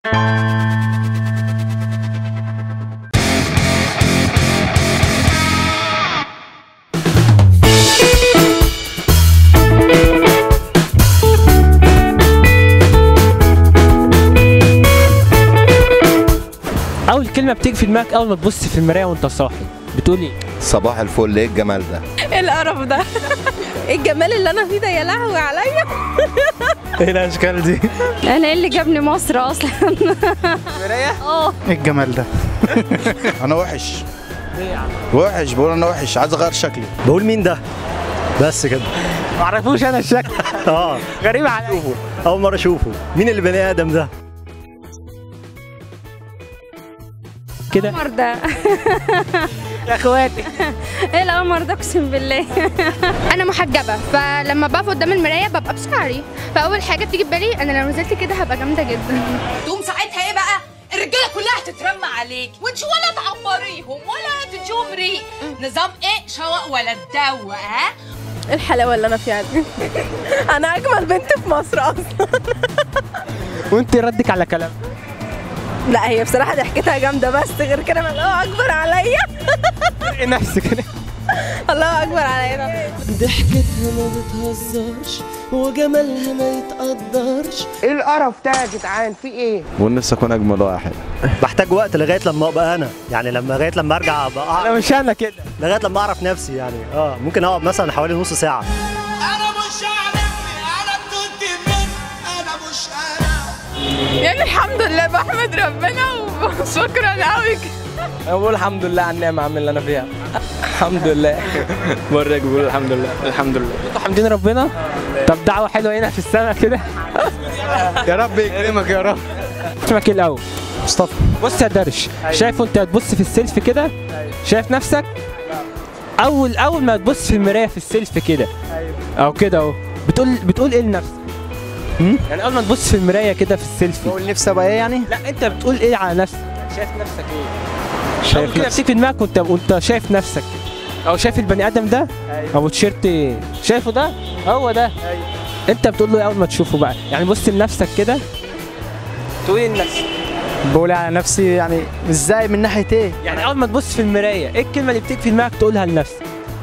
اول كلمه بتيجي في دماغك اول ما تبص في المرايه وانت صاحي بتقول ايه صباح الفل ايه الجمال ده ايه القرف ده ايه الجمال اللي انا فيه ده يا لهوي عليا ايه الاشكال دي انا ايه اللي جابني مصر اصلا اه ايه الجمال ده انا وحش وحش بقول انا وحش عايز اغير شكلي بقول مين ده بس كده ما اعرفوش انا الشكل اه غريب عليا اول مره اشوفه مين اللي بني ادم ده كده القمر ده يا اخواتي ايه القمر ده اقسم بالله انا محجبه فلما بقف قدام المرايه ببقى بشعري فاول حاجه بتيجي في بالي انا لو نزلت كده هبقى جامده جدا تقوم ساعتها ايه بقى الرجاله كلها هتترمى عليك وانت ولا تعبريهم ولا تديهم ريق نظام ايه شوق ولا تدوق ها ايه الحلاوه اللي انا فيها دي انا اجمل بنت في مصر اصلا وانت ردك على كلام لا هي بصراحه ضحكتها جامده بس غير كده الله اكبر عليا ايه نفسك الله اكبر عليا ضحكتها ما بتهزرش وجمالها ما يتقدرش ايه القرف ده يا جدعان في ايه ونفسي اكون اجمل واحد بحتاج وقت لغايه لما ابقى انا يعني لما لغايه لما ارجع ابقى انا أعرف مش انا كده لغايه لما اعرف نفسي يعني اه ممكن اقعد مثلا حوالي نص ساعه انا مش عارف انا كنت مين انا مش انا يعني الحمد لله بحمد ربنا وشكرا قوي بقول الحمد لله على النعمه عم اللي انا فيها الحمد لله برك بقول الحمد لله الحمد لله انتوا حامدين ربنا طب دعوه حلوه هنا في السماء كده يا رب يكرمك يا رب اسمك ايه الاول مصطفى بص يا درش شايف وانت هتبص في السيلف كده شايف نفسك اول اول ما تبص في المرايه في السيلف كده او كده اهو بتقول بتقول ايه لنفسك يعني اول ما تبص في المرايه كده في السيلفي بقول نفسي ابقى ايه يعني لا انت بتقول ايه على نفسك شايف نفسك ايه شايف اول كده نفسي. بتيجي في دماغك وانت وانت شايف نفسك كده او شايف البني ادم ده ابو تيشيرت شايفه ده هو ده انت بتقول له إيه اول ما تشوفه بقى يعني بص لنفسك كده تقول ايه لنفسك بقول على نفسي يعني ازاي من ناحيه ايه يعني اول ما تبص في المرايه ايه الكلمه اللي بتيجي في دماغك تقولها لنفسك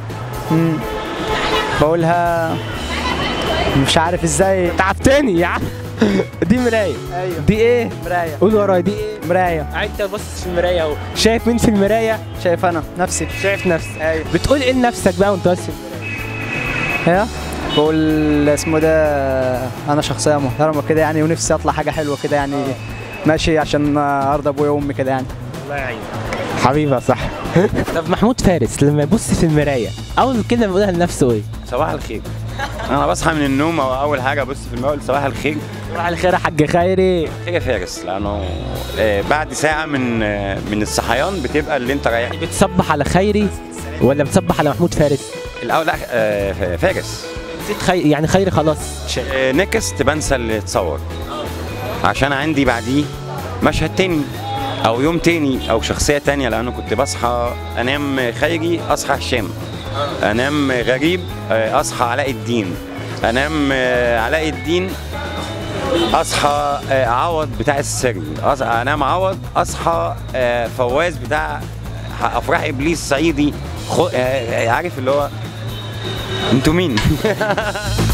بقولها مش عارف ازاي تعبتني يا عم دي مرايه ايوه دي ايه مرايه قول ورايا دي ايه مرايه انت بص في المرايه اهو شايف مين في المرايه شايف انا نفسي شايف نفسك ايوه بتقول ايه لنفسك بقى وانت بص في المرايه ايه بقول اسمه ده انا شخصيه محترمه كده يعني ونفسي اطلع حاجه حلوه كده يعني ماشي عشان ارضى ابويا وامي كده يعني الله يعينك حبيبي صح طب محمود فارس لما يبص في المرايه اول كلمه بيقولها لنفسه ايه صباح الخير انا بصحى من النوم او اول حاجه ابص في المقاول صباح الخير صباح الخير يا حاج خيري خير يا فارس لانه آه، بعد ساعه من آه، من الصحيان بتبقى اللي انت رايح بتصبح على خيري ولا بتصبح على محمود فارس الاول لا آه، فارس نسيت خيري يعني خيري خلاص شال. آه، نكست بنسى اللي اتصور عشان عندي بعديه مشهد تاني او يوم تاني او شخصيه تانية لانه كنت بصحى انام خيري اصحى هشام انام غريب آه، اصحى علاء الدين انام آه، علاء الدين اصحى آه، عوض بتاع السري أص- انام عوض اصحى آه، فواز بتاع افراح ابليس صعيدي خو... آه، عارف اللي هو انتوا مين